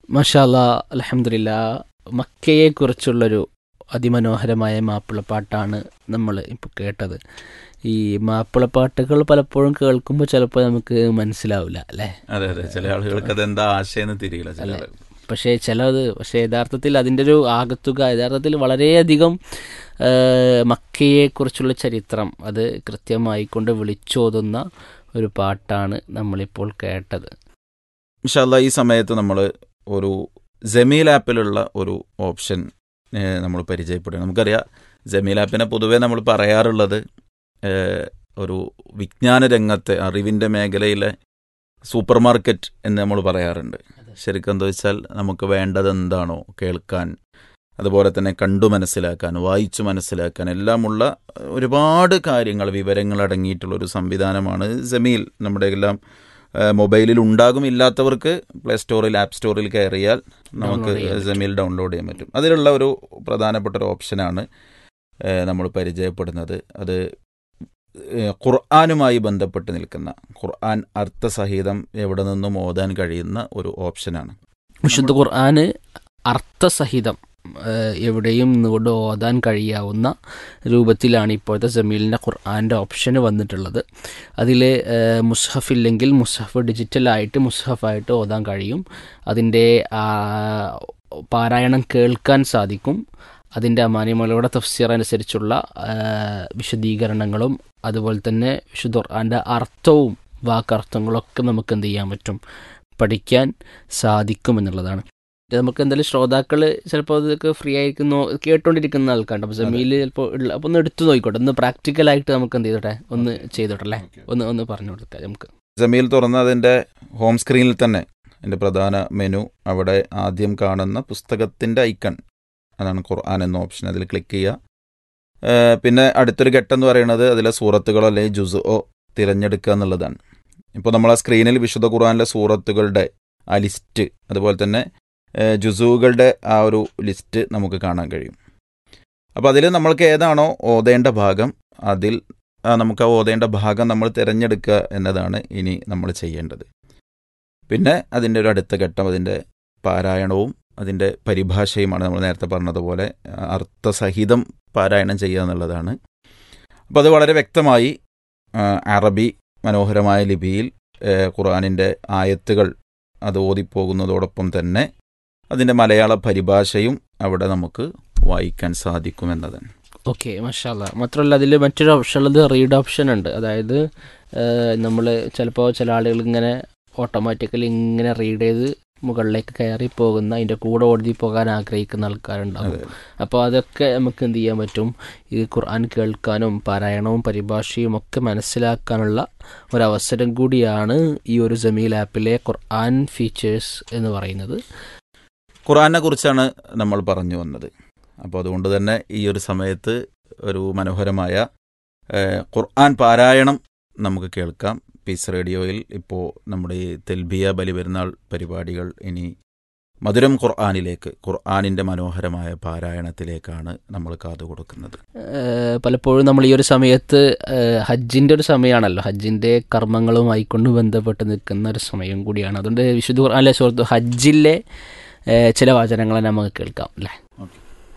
മഷാല്ല അലഹമില്ല മക്കയെക്കുറിച്ചുള്ളൊരു അതിമനോഹരമായ മാപ്പിളപ്പാട്ടാണ് നമ്മൾ ഇപ്പോൾ കേട്ടത് ഈ മാപ്പിളപ്പാട്ടുകൾ പലപ്പോഴും കേൾക്കുമ്പോൾ ചിലപ്പോൾ നമുക്ക് മനസ്സിലാവില്ല അല്ലേ അതെ അതെ ചില ആളുകൾക്ക് അതെന്താ ആശയെന്ന് തിരിയില്ല ചില ആളുകൾ പക്ഷേ ചിലത് പക്ഷേ യഥാർത്ഥത്തിൽ അതിൻ്റെ ഒരു ആകത്തുക യഥാർത്ഥത്തിൽ വളരെയധികം ആ, മക്കയെക്കുറിച്ചുള്ള ചരിത്രം അത് കൃത്യമായി കൊണ്ട് വിളിച്ചോതുന്ന ഒരു പാട്ടാണ് നമ്മളിപ്പോൾ കേട്ടത് ഇൻഷാല്ല ഈ സമയത്ത് നമ്മൾ ഒരു ജമീൽ ആപ്പിലുള്ള ഒരു ഓപ്ഷൻ നമ്മൾ പരിചയപ്പെടുക നമുക്കറിയാം ജമീൽ ആപ്പിനെ പൊതുവേ നമ്മൾ പറയാറുള്ളത് ഏഹ്, ഒരു വിജ്ഞാന രംഗത്തെ അറിവിൻ്റെ മേഖലയിലെ സൂപ്പർ മാർക്കറ്റ് എന്ന് നമ്മൾ പറയാറുണ്ട് ശരിക്കും എന്താ വെച്ചാൽ നമുക്ക് വേണ്ടത് എന്താണോ കേൾക്കാൻ അതുപോലെ തന്നെ കണ്ടു മനസ്സിലാക്കാൻ വായിച്ചു മനസ്സിലാക്കാൻ എല്ലാമുള്ള ഒരുപാട് കാര്യങ്ങൾ വിവരങ്ങൾ അടങ്ങിയിട്ടുള്ള ഒരു സംവിധാനമാണ് ജമീൽ നമ്മുടെ എല്ലാം ഏഹ്, മൊബൈലിൽ ഉണ്ടാകും ഇല്ലാത്തവർക്ക് പ്ലേ സ്റ്റോറിൽ ആപ്പ് സ്റ്റോറിൽ കയറിയാൽ നമുക്ക് Download ചെയ്യാൻ ജമീൽ ഡൗൺലോഡ് ചെയ്യാൻ പറ്റും അതിലുള്ള ഒരു പ്രധാനപ്പെട്ട ഒരു ഓപ്ഷനാണ് ഏഹ്, നമ്മൾ പരിചയപ്പെടുന്നത് അത് ഏഹ്, ഖുർആനുമായി ബന്ധപ്പെട്ട് നിൽക്കുന്ന ഖുർആൻ അർത്ഥസഹിതം എവിടെ നിന്നും ഓതാൻ കഴിയുന്ന ഒരു ഓപ്ഷനാണ് വിശുദ്ധ ഖുർആന് അർത്ഥസഹിതം ആ, എവിടെയും നിന്നുകൊണ്ട് ഓതാൻ കഴിയാവുന്ന രൂപത്തിലാണ് ഇപ്പോഴത്തെ ജമീലിൻ്റെ ഖുർആൻ്റെ ഓപ്ഷന് വന്നിട്ടുള്ളത് അതിൽ മുസ്ഹഫ് ഇല്ലെങ്കിൽ മുസ്ഹഫ് ഡിജിറ്റലായിട്ട് മുസ്ഹഫായിട്ട് ഓതാൻ കഴിയും അതിൻ്റെ ആ, പാരായണം കേൾക്കാൻ സാധിക്കും അതിൻ്റെ അമാനിമലയുടെ തഫ്സീർ അനുസരിച്ചുള്ള ആ, വിശദീകരണങ്ങളും അതുപോലെ തന്നെ വിശുദ്ധ ഖുർആൻ്റെ അർത്ഥവും വാക്കർത്ഥങ്ങളൊക്കെ നമുക്ക് എന്ത് ചെയ്യാൻ പറ്റും പഠിക്കാൻ സാധിക്കും എന്നുള്ളതാണ് ഇത് നമുക്ക് എന്തായാലും ശ്രോതാക്കൾ ചിലപ്പോൾ അതൊക്കെ ഫ്രീ ആയിരിക്കുന്നു കേട്ടോണ്ടിരിക്കുന്ന ആൾക്കാരുണ്ട് അപ്പോൾ ജമീൽ ചിലപ്പോൾ ഉള്ള അപ്പോൾ ഒന്ന് എടുത്തു നോക്കിക്കോട്ടെ ഒന്ന് പ്രാക്ടിക്കലായിട്ട് നമുക്ക് എന്ത് ചെയ്തോട്ടെ ഒന്ന് ചെയ്തോട്ടെ അല്ലേ ഒന്ന് ഒന്ന് പറഞ്ഞു കൊടുക്കാം നമുക്ക് ജമീൽ തുറന്ന് അതിൻ്റെ ഹോം സ്ക്രീനിൽ തന്നെ എൻ്റെ പ്രധാന മെനു അവിടെ ആദ്യം കാണുന്ന പുസ്തകത്തിൻ്റെ ഐക്കൺ അതാണ് ഖുർആൻ എന്ന ഓപ്ഷൻ അതിൽ ക്ലിക്ക് ചെയ്യുക ഏഹ് പിന്നെ അടുത്തൊരു ഘട്ടം എന്ന് പറയുന്നത് അതിലെ സൂറത്തുകളോ അല്ലെങ്കിൽ ജുസോ തിരഞ്ഞെടുക്കുക എന്നുള്ളതാണ് ഇപ്പോൾ നമ്മൾ ആ സ്ക്രീനിൽ വിശുദ്ധ ഖുർആനിലെ സൂറത്തുകളുടെ ആ ലിസ്റ്റ് അതുപോലെ തന്നെ ഏഹ് ജുസുകളുടെ ആ ഒരു ലിസ്റ്റ് നമുക്ക് കാണാൻ കഴിയും അപ്പോൾ അതിൽ നമ്മൾക്ക് ഏതാണോ ഓതേണ്ട ഭാഗം അതിൽ ആ നമുക്ക് ആ ഓതേണ്ട ഭാഗം നമ്മൾ തിരഞ്ഞെടുക്കുക എന്നതാണ് ഇനി നമ്മൾ ചെയ്യേണ്ടത് പിന്നെ അതിൻ്റെ ഒരു അടുത്ത ഘട്ടം അതിൻ്റെ പാരായണവും അതിൻ്റെ പരിഭാഷയുമാണ് നമ്മൾ നേരത്തെ പറഞ്ഞതുപോലെ ആ, അർത്ഥസഹിതം പാരായണം ചെയ്യുക എന്നുള്ളതാണ് അപ്പോൾ അത് വളരെ വ്യക്തമായി ആ, അറബി മനോഹരമായ ലിപിയിൽ ഏ, ഖുർആനിൻ്റെ ആയത്തുകൾ അത് ഓതിപ്പോകുന്നതോടൊപ്പം തന്നെ അതിൻ്റെ മലയാള പരിഭാഷയും അവിടെ നമുക്ക് വായിക്കാൻ സാധിക്കുമെന്നതാണ് ഓക്കെ മഷാല്ല മാത്രമല്ല അതിൽ മറ്റൊരു ഓപ്ഷൻ ഉള്ളത് റീഡ് ഓപ്ഷൻ ഉണ്ട് അതായത് നമ്മൾ ചിലപ്പോൾ ചില ആളുകൾ ഇങ്ങനെ ഓട്ടോമാറ്റിക്കലി ഇങ്ങനെ റീഡ് ചെയ്ത് മുകളിലേക്ക് കയറി പോകുന്ന അതിൻ്റെ കൂടെ ഓടി പോകാൻ ആഗ്രഹിക്കുന്ന ആൾക്കാരുണ്ടാവും അതെ അപ്പോൾ അതൊക്കെ നമുക്ക് എന്ത് ചെയ്യാൻ പറ്റും ഈ ഖുർആൻ കേൾക്കാനും പാരായണവും പരിഭാഷയും ഒക്കെ മനസ്സിലാക്കാനുള്ള ഒരവസരം കൂടിയാണ് ഈ ഒരു ജമീൽ ആപ്പിലെ ഖുർആൻ ഫീച്ചേഴ്സ് എന്ന് പറയുന്നത് ഖുറാനെ കുറിച്ചാണ് നമ്മൾ പറഞ്ഞു വന്നത് അപ്പോൾ അതുകൊണ്ട് തന്നെ ഈ ഒരു സമയത്ത് ഒരു മനോഹരമായ ഏഹ്, ഖുർആൻ പാരായണം നമുക്ക് കേൾക്കാം പീസ് റേഡിയോയിൽ ഇപ്പോൾ നമ്മുടെ ഈ തെൽബിയ ബലിപെരുന്നാൾ പരിപാടികൾ ഇനി മധുരം ഖുർആാനിലേക്ക് ഖുർആാനിൻ്റെ മനോഹരമായ പാരായണത്തിലേക്കാണ് നമ്മൾ കാതു കൊടുക്കുന്നത് ഏഹ് പലപ്പോഴും നമ്മൾ ഈ ഒരു സമയത്ത് ഏഹ് ഹജ്ജിന്റെ ഒരു സമയമാണല്ലോ ഹജ്ജിന്റെ കർമ്മങ്ങളുമായി കൊണ്ട് ബന്ധപ്പെട്ട് നിൽക്കുന്ന ഒരു സമയം കൂടിയാണ് അതുകൊണ്ട് വിശുദ്ധ ഖുർആനിലെ സുഹൃത്ത് ഹജ്ജിലെ ഏഹ് ചില വചനങ്ങളെ നമുക്ക് കേൾക്കാം അല്ലേ